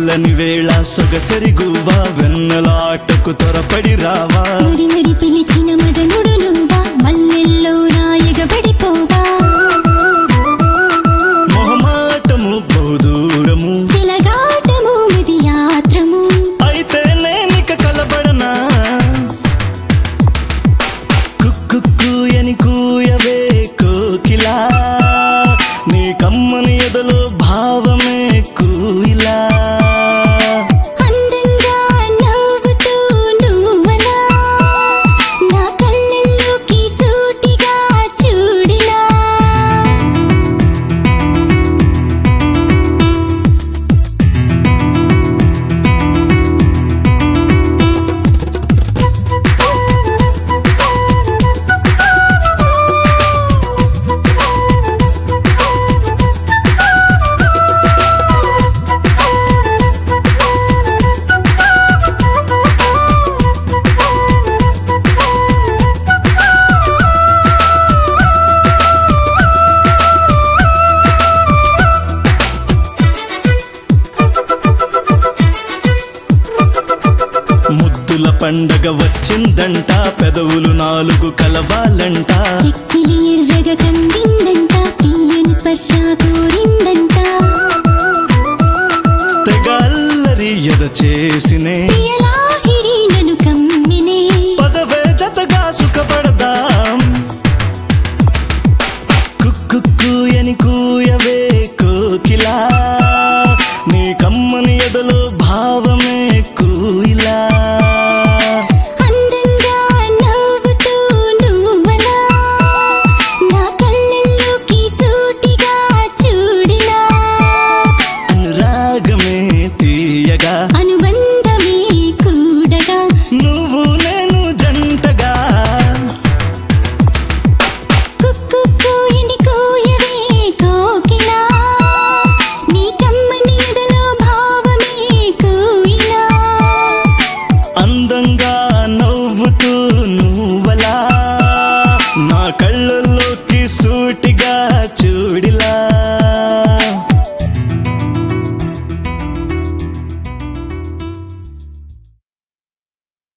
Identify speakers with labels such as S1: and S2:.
S1: చల్లని వేళ సొగసరి గువ్వా వెన్నెలాటకు త్వరపడి రావా
S2: మరి మరి పిలిచిన మదనుడు నువ్వా మల్లెల్లో నాయగబడిపోవా
S1: మొహమాటము బహుదూరము
S2: చిలగాటము మది యాత్రము
S1: అయితే నేనిక కలబడనా కుక్కు అని కూయవే కోకిలా నీ కమ్మని ఎదలో భావమే కూయిలా
S2: అందంగా నవ్వుతూ నువ్వలా నా కళ్ళల్లోకి సూటిగా చూడిలా
S1: ముద్దుల పండగ వచ్చిందంట పెదవులు నాలుగు కలవాలంట
S2: చెక్కిలి ఎర్రగా కందిందంట తీయని స్పర్శ కోరిందంట
S1: తెగ అల్లరి ఎద చేసినే
S2: ప్రియలాహిరి నన్ను కమ్మినే
S1: పదవే జతగా సుఖపడదాం కుక్కు అని కూయవే కోకిలా నీ కమ్మని ఎదలో భావమే కూయిలా
S2: అందంగా నవ్వుతూ నువ్వలా నా కళ్ళల్లోకి సూటిగా చూడిలా
S1: అనురాగమే తీయగా
S2: అనుబంధమే కూడగా
S1: నువ్వు నేను జంటగా
S2: కుక్కు కూయని కూయవే కోకిలా నీ కమ్మని ఎదలో భావమే కూయిలా
S1: అందంగా నవ్వుతూ నువ్వలా నా కళ్ళల్లోకి సూటిగా చూడిలా